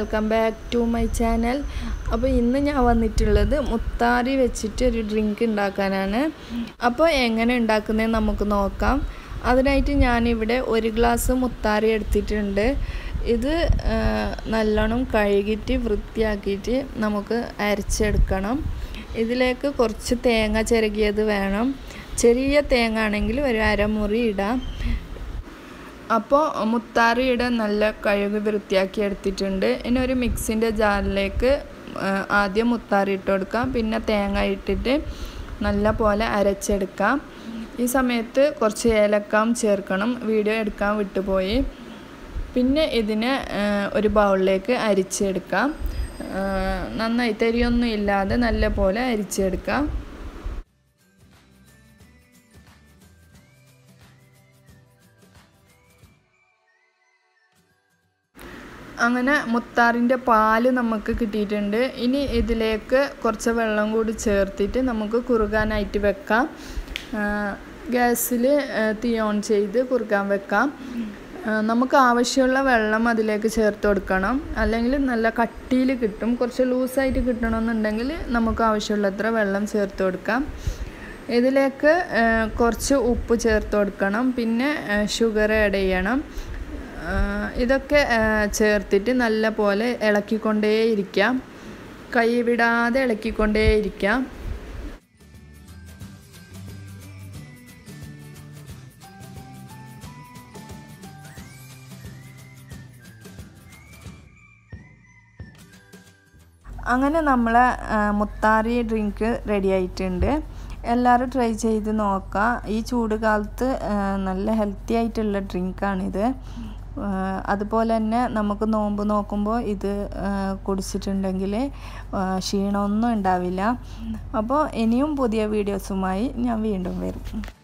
welcome back to my channel അപ്പോൾ ഇന്ന് ഞാൻ വന്നിട്ടുള്ളത് മുത്താറി വെച്ചിട്ട് ഒരു ഡ്രിങ്ക് ഉണ്ടാക്കാനാണ് അപ്പോൾ എങ്ങനെ ഉണ്ടാക്കുന്നതെന്ന് നമുക്ക് നോക്കാം അതിനായിട്ട് ഞാനിവിടെ ഒരു ഗ്ലാസ് മുത്താറി എടുത്തിട്ടുണ്ട് ഇത് ആ, നല്ലോണം കഴുകിയിട്ട് വൃത്തിയാക്കിയിട്ട് നമുക്ക് അരച്ചെടുക്കണം ഇതിലേക്ക് കുറച്ച് തേങ്ങ ചിരകിയത് വേണം ചെറിയ തേങ്ങ ആണെങ്കിൽ ഒരു അരമുറി ഇടാം അപ്പോൾ മുത്താറിയുടെ നല്ല കഴുകി വൃത്തിയാക്കി എടുത്തിട്ടുണ്ട് ഇനി ഒരു മിക്സിൻ്റെ ജാറിലേക്ക് ആ, ആദ്യം മുത്താറി ഇട്ട് കൊടുക്കാം പിന്നെ തേങ്ങ ഇട്ടിട്ട് നല്ല പോലെ അരച്ചെടുക്കാം ഈ സമയത്ത് കുറച്ച് ഏലക്കാം ചേർക്കണം വീഡിയോ എടുക്കാൻ വിട്ടുപോയി പിന്നെ ഇതിനെ ആ, ഒരു ബൗളിലേക്ക് അരിച്ചെടുക്കാം ആ, നന്നായി തരിയൊന്നും ഇല്ലാതെ നല്ല പോലെ അരിച്ചെടുക്കാം അങ്ങനെ മുത്താറിൻ്റെ പാല് നമുക്ക് കിട്ടിയിട്ടുണ്ട് ഇനി ഇതിലേക്ക് കുറച്ച് വെള്ളം കൂടി ചേർത്തിട്ട് നമുക്ക് കുറുകാനായിട്ട് വെക്കാം ഗ്യാസിൽ തീ ഓൺ ചെയ്ത് കുറുക്കാൻ വെക്കാം ആ, നമുക്ക് ആവശ്യമുള്ള വെള്ളം അതിലേക്ക് ചേർത്ത് കൊടുക്കണം അല്ലെങ്കിൽ നല്ല കട്ടിയിൽ കിട്ടും കുറച്ച് ലൂസായിട്ട് കിട്ടണമെന്നുണ്ടെങ്കിൽ നമുക്ക് ആവശ്യമുള്ളത്ര വെള്ളം ചേർത്ത് കൊടുക്കാം ഇതിലേക്ക് ആ, കുറച്ച് ഉപ്പ് ചേർത്ത് കൊടുക്കണം പിന്നെ ഷുഗർ ആഡ് ചെയ്യണം ആ, ഇതൊക്കെ ആ, ചേർത്തിട്ട് നല്ല പോലെ ഇളക്കിക്കൊണ്ടേയിരിക്കാം കൈ വിടാതെ ഇളക്കിക്കൊണ്ടേയിരിക്കാം അങ്ങനെ നമ്മളെ ആ, മുത്താറി ഡ്രിങ്ക് റെഡി ആയിട്ടുണ്ട് എല്ലാവരും ട്രൈ ചെയ്ത് നോക്കാം ഈ ചൂട് കാലത്ത് ആ, നല്ല ഹെൽത്തി ആയിട്ടുള്ള ഡ്രിങ്കാണിത് ആ, അതുപോലെ തന്നെ നമുക്ക് നോമ്പ് നോക്കുമ്പോൾ ഇത് ആ, കുടിച്ചിട്ടുണ്ടെങ്കിൽ ആ, ക്ഷീണമൊന്നും ഉണ്ടാവില്ല അപ്പോൾ ഇനിയും പുതിയ വീഡിയോസുമായി ഞാൻ വീണ്ടും വരും